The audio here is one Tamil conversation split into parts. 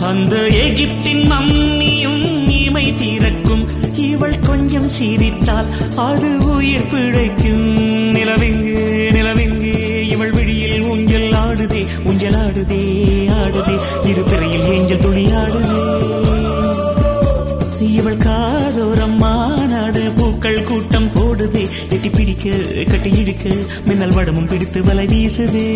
அந்த எகிப்தின் மம்மியும் இமை திறக்கும் இவள் கொஞ்சம் சிரித்தால் அது உயிர் பிழைக்கும் நிலவெங்கு நிலவெங்கு இவள் விழியில் ஊஞ்சல் ஆடுதே ஊஞ்சல் ஆடுதே ஆடுதே இரு பிறையில் ஏஞ்சல் துளி ஆடுதே இவள் காதோரம் மாநாடு பூக்கள் கூட்டம் போடுதே எட்டி பிடிக்க கட்டி இழுக்க மின்னல் வடமும் பிடித்து வலை வீசுதே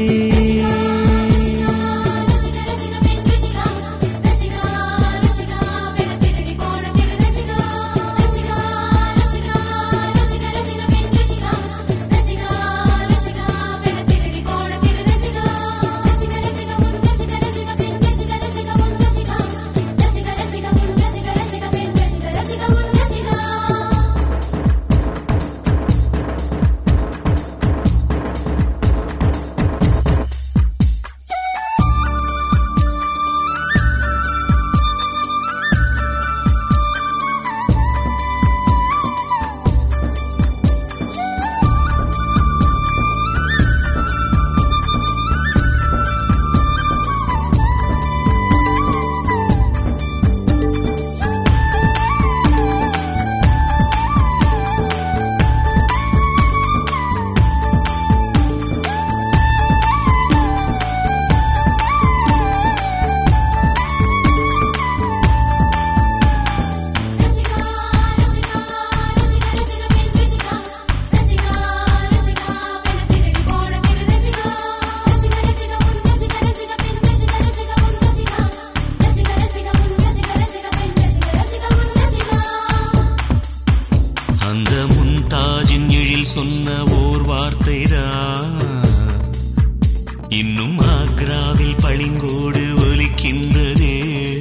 அந்த முன்தாஜின் எழில் சொன்ன ஓர் வார்த்தைதான் இன்னும் ஆக்ராவில் பளிங்கோடு ஒலிக்கின்றதே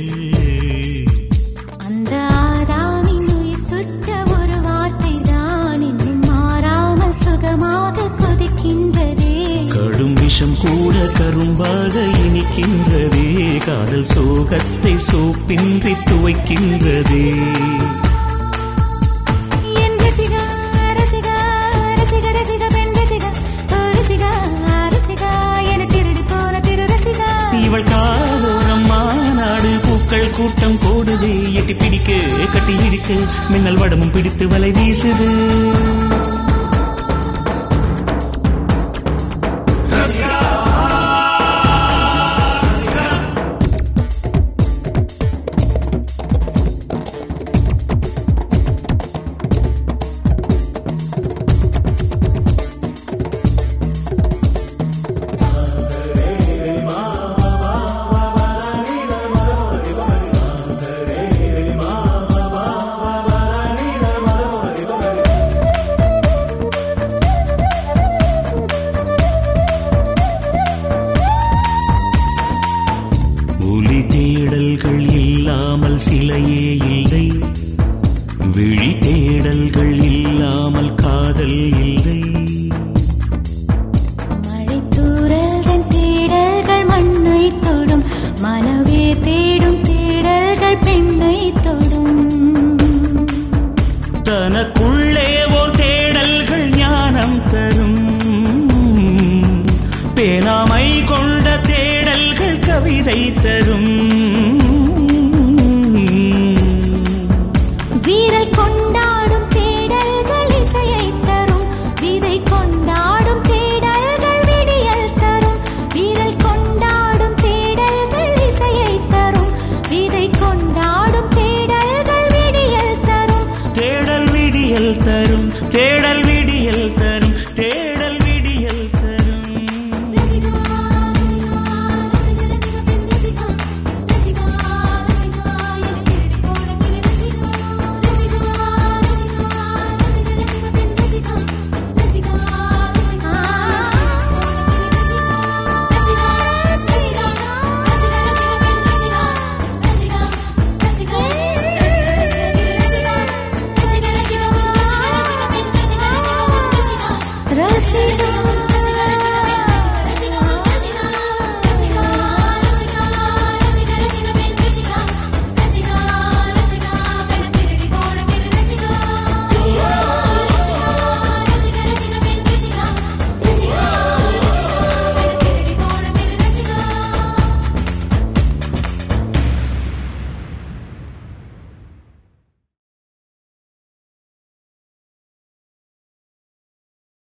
அந்த ஆதாமின் உயிர் சுட்ட ஒரு வார்த்தை தான் இன்னும் மாறாமல் சுகமாக கொதிக்கின்றதே கடும் விஷம் கூட கரும்பாக இனிக்கின்றதே காதல் சோகத்தை சோப்பின்றி துவைக்கின்றதே என் ரசிகா ரசிகா ரசிக ரசிக பெண் ரசிகா ஓ ரசிகா ரசிகா என திருடி போன திரு ரசிகா இவள் காதோரம் மாநாடு பூக்கள் கூட்டம் போடுதே எட்டி பிடிக்க கட்டி இழுக்க மின்னல் வடமும் பிடித்து வலை வீசுது ஒலி தேடல்கள் இல்லாமல் சிலையே இல்லை விழி தேடல்கள் இல்லாமல் காதல் இல்லை மழை தூரல்கள் தேடல்கள் மண்ணை தொடும் மனவே தேடும் தேடல்கள் பெண்ணை தொடும் தனக்குள்ளே ஓர் தேடல்கள் ஞானம் தரும் பேனாமை கொண்ட தேடல்கள் கவிதை தரும்